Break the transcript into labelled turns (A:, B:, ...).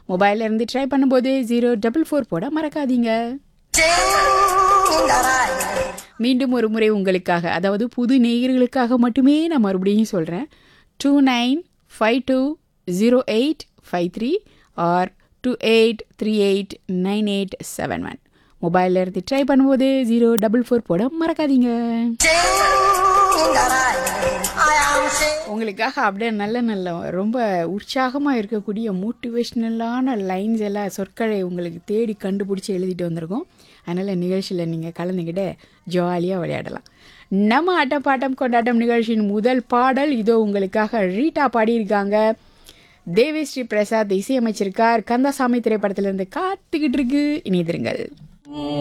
A: மொபைல்ல இருந்து ட்ரை பண்ணும்போது ஜீரோ டபுள் ஃபோர் போட மறக்காதீங்க மீண்டும் ஒரு முறை உங்களுக்காக அதாவது புது நேயர்களுக்காக மட்டுமே நான் மறுபடியும் சொல்கிறேன் two nine five two zero eight five three or two eight three eight nine eight seven one மொபைலில் இருந்து ட்ரை பண்ணும்போது ஜீரோ டபுள் ஃபோர் போட மறக்காதீங்க உங்களுக்காக அப்படியே நல்ல நல்ல ரொம்ப உற்சாகமாக இருக்கக்கூடிய மோட்டிவேஷ்னலான லைன்ஸ் எல்லாம் சொற்களை உங்களுக்கு தேடி கண்டுபிடிச்சி எழுதிட்டு வந்திருக்கோம் அதனால் நிகழ்ச்சியில் நீங்கள் கலந்துக்கிட்டு ஜாலியாக விளையாடலாம் நம்ம ஆட்டம் பாட்டம் கொண்டாட்டம் நிகழ்ச்சியின் முதல் பாடல் இதோ உங்களுக்காக ரீட்டா பாடியிருக்காங்க தேவிஸ்ரீ பிரசாத் இசையமைச்சிருக்கார் கந்தசாமி திரைப்படத்திலிருந்து காத்துக்கிட்டு இருக்கு இணைந்திருங்கள்